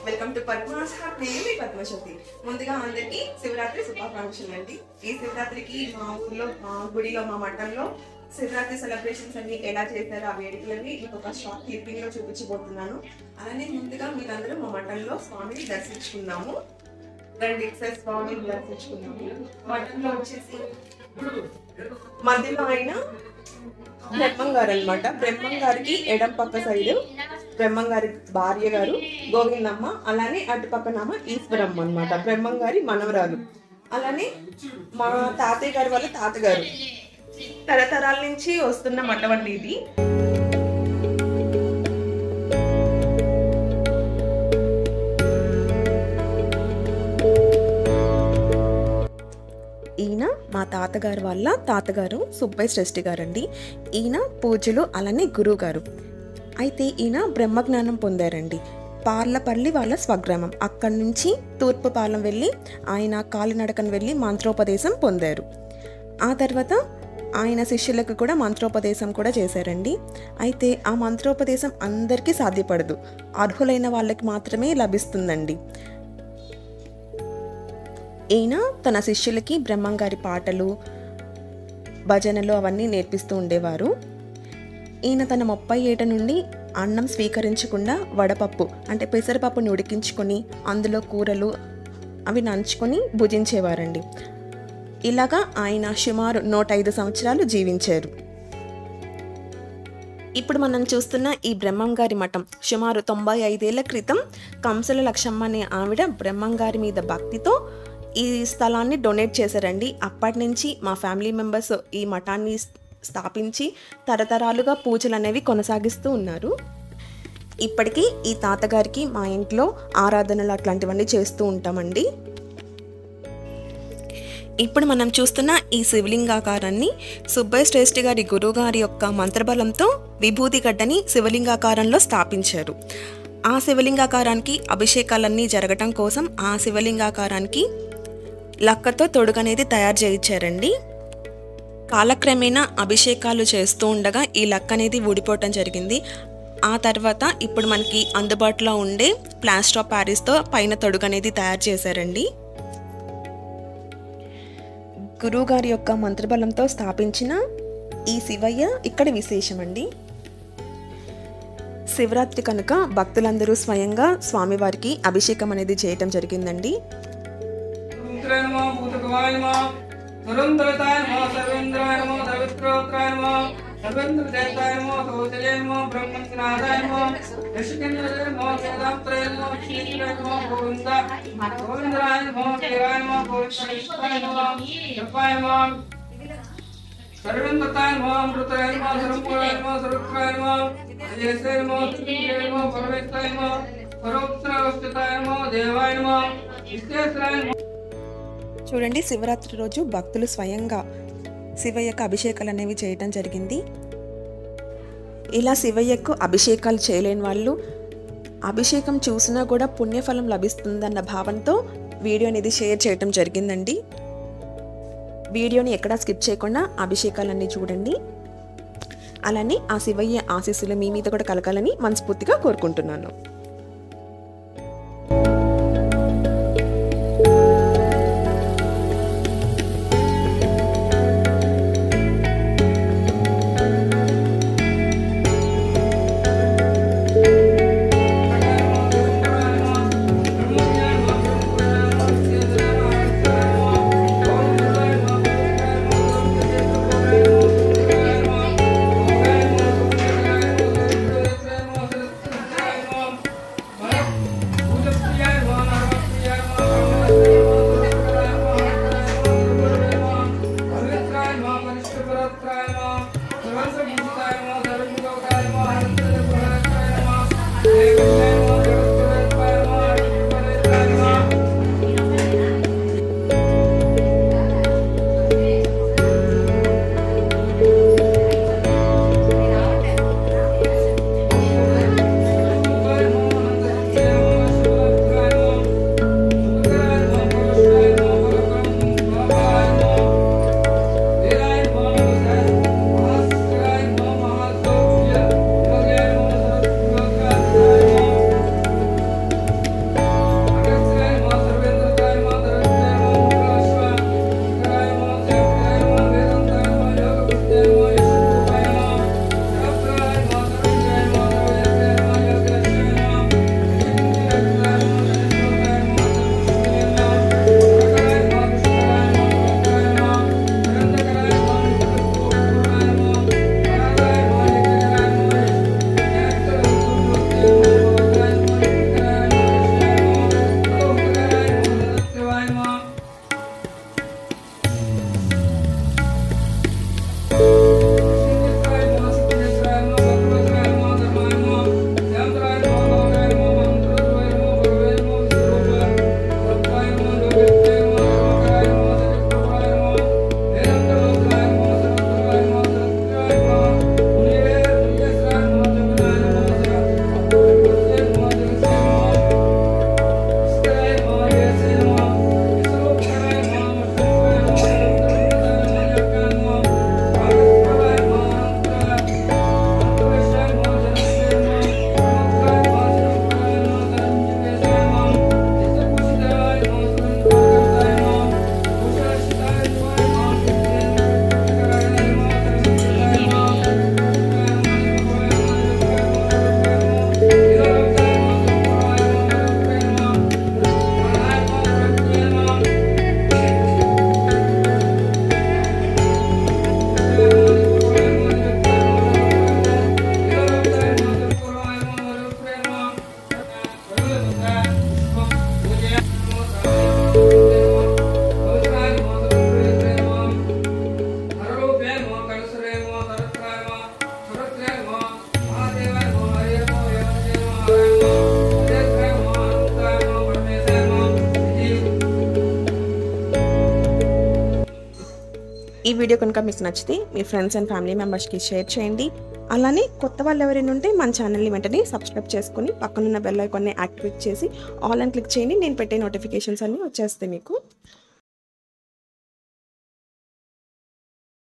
Welcome to Padma's hot నేను మీ పద్మశక్తి ముందుగా అందరికీ శివరాత్రి శుభాకాంక్షలు అండి ఈ శివరాత్రికి మా ఊర్లో మా గుడిలో మా మఠంలో శివరాత్రి సెలబ్రేషన్స్ అన్ని ఎలా చేశారో ఆ వేడుకలని మీకు ఒక షార్ట్ క్లిప్పింగ్ లో చూపించబోతున్నాను అలానే ముందుగా మీరందరూ మా మఠంలో స్వామిని దర్శించుకున్నాము రండి ఒకసారి స్వామిని దర్శించుకున్నాము మఠంలో వచ్చేసి మధ్యలో అయిన బ్రహ్మం గారు అనమాట బ్రహ్మం గారికి ఎడం పక్క సైడ్ బ్రహ్మం గారి భార్య గారు గోవిందమ్మ అలానే అటు పక్కనమ్మ ఈశ్వరమ్మ అనమాట బ్రహ్మం గారి మనవరాలు అలానే మా తాతయ్య గారి వాళ్ళ తాతగారు తరతరాల నుంచి వస్తున్న మఠం అండి ఇది ఈయన మా తాతగారు వాళ్ళ తాతగారు సుబ్బయ్య శ్రేష్ఠి గారండి ఈయన పూజలు అలానే గురువు గారు అయితే ఈయన బ్రహ్మజ్ఞానం పొందారండి పార్లపల్లి వాళ్ళ స్వగ్రామం అక్కడి నుంచి తూర్పు పాలెం వెళ్ళి ఆయన కాలినడకను వెళ్ళి మంత్రోపదేశం పొందారు ఆ తర్వాత ఆయన శిష్యులకు కూడా మంత్రోపదేశం కూడా చేశారండి అయితే ఆ మంత్రోపదేశం అందరికీ సాధ్యపడదు అర్హులైన వాళ్ళకి మాత్రమే లభిస్తుందండి ఈయన తన శిష్యులకి బ్రహ్మంగారి పాటలు భజనలు అవన్నీ నేర్పిస్తూ ఉండేవారు ఈయన తన ముప్పై ఏట నుండి అన్నం స్వీకరించకుండా వడపప్పు అంటే పెసరపప్పుని ఉడికించుకొని అందులో కూరలు అవి నంచుకొని భుజించేవారండి ఇలాగా ఆయన సుమారు నూట ఐదు సంవత్సరాలు జీవించారు ఇప్పుడు మనం చూస్తున్న ఈ బ్రహ్మంగారి మఠం సుమారు తొంభై ఐదేళ్ల క్రితం కంసల లక్షమ్మ అనే ఆవిడ బ్రహ్మంగారి మీద భక్తితో ఈ స్థలాన్ని డొనేట్ చేశారండి అప్పటి నుంచి మా ఫ్యామిలీ మెంబర్స్ ఈ మఠాన్ని స్థాపించి తరతరాలుగా పూజలు అనేవి కొనసాగిస్తూ ఉన్నారు ఇప్పటికీ ఈ తాతగారికి మా ఇంట్లో ఆరాధనలు అట్లాంటివన్నీ చేస్తూ ఉంటామండి ఇప్పుడు మనం చూస్తున్న ఈ శివలింగాకారాన్ని సుబ్బయ్య శ్రేష్ఠి గారి గురువుగారి యొక్క మంత్రబలంతో విభూతి గడ్డని శివలింగాకారంలో స్థాపించారు ఆ శివలింగాకారానికి అభిషేకాలన్నీ జరగటం కోసం ఆ శివలింగాకారానికి లక్కతో తొడుగనేది తయారు చేయించారండి కాలక్రమేణా అభిషేకాలు చేస్తూ ఉండగా ఈ లక్క అనేది ఊడిపోవటం జరిగింది ఆ తర్వాత ఇప్పుడు మనకి అందుబాటులో ఉండే ప్లాస్టర్ ఆఫ్ ప్యారిస్తో పైన తొడుగు అనేది తయారు చేశారండి గురువుగారి యొక్క మంత్రబలంతో స్థాపించిన ఈ శివయ్య ఇక్కడ విశేషమండి శివరాత్రి కనుక భక్తులందరూ స్వయంగా స్వామివారికి అభిషేకం అనేది చేయటం జరిగిందండి రుద్రాయ నమో భూతకవాయ నమో దురంధరతాయ నమో సర్వేంద్రాయ నమో సవిత్రోత్రాయ నమో సర్వేంద్రజయతాయ నమో సౌజలే నమో బ్రహ్మజ్ఞానాయ నమో ఋషికేంద్రాయ నమో వేదాంత్రాయ నమో క్షీరాయ నమో గోవింద గోవిందరాయ నమో దేవాయ నమో గోవిందాయ నమో కృపాయ నమో సర్వేంద్రతాయ నమో అమృతాయ నమో సర్వపురాయ నమో సర్వత్రాయ నమో అజయసాయ నమో శ్రీజయ నమో పరమేశ్వరాయ నమో పరోక్షరాయ నమో దేవాయ నమో విశ్వేశ్వరాయ నమో చూడండి శివరాత్రి రోజు భక్తులు స్వయంగా శివయ్యకు అభిషేకాలు అనేవి చేయటం జరిగింది ఇలా శివయ్యకు అభిషేకాలు చేయలేని వాళ్ళు అభిషేకం చూసినా కూడా పుణ్యఫలం లభిస్తుందన్న భావంతో వీడియో అనేది షేర్ చేయటం జరిగిందండి వీడియోని ఎక్కడా స్కిప్ చేయకుండా అభిషేకాలన్నీ చూడండి అలానే ఆ శివయ్య ఆశీస్సులు మీ మీద కూడా కలగాలని మనస్ఫూర్తిగా కోరుకుంటున్నాను Thank you. ఈ వీడియో కనుక మీకు నచ్చితే మీ ఫ్రెండ్స్ అండ్ ఫ్యామిలీ మెంబర్స్కి షేర్ చేయండి అలానే కొత్త వాళ్ళు ఎవరైనా ఉంటే మన ఛానల్ని వెంటనే సబ్స్క్రైబ్ చేసుకొని పక్కనున్న బెల్ ఐకాన్ని యాక్టివేట్ చేసి ఆల్ అని క్లిక్ చేయండి నేను పెట్టే నోటిఫికేషన్స్ అన్నీ వచ్చేస్తాయి మీకు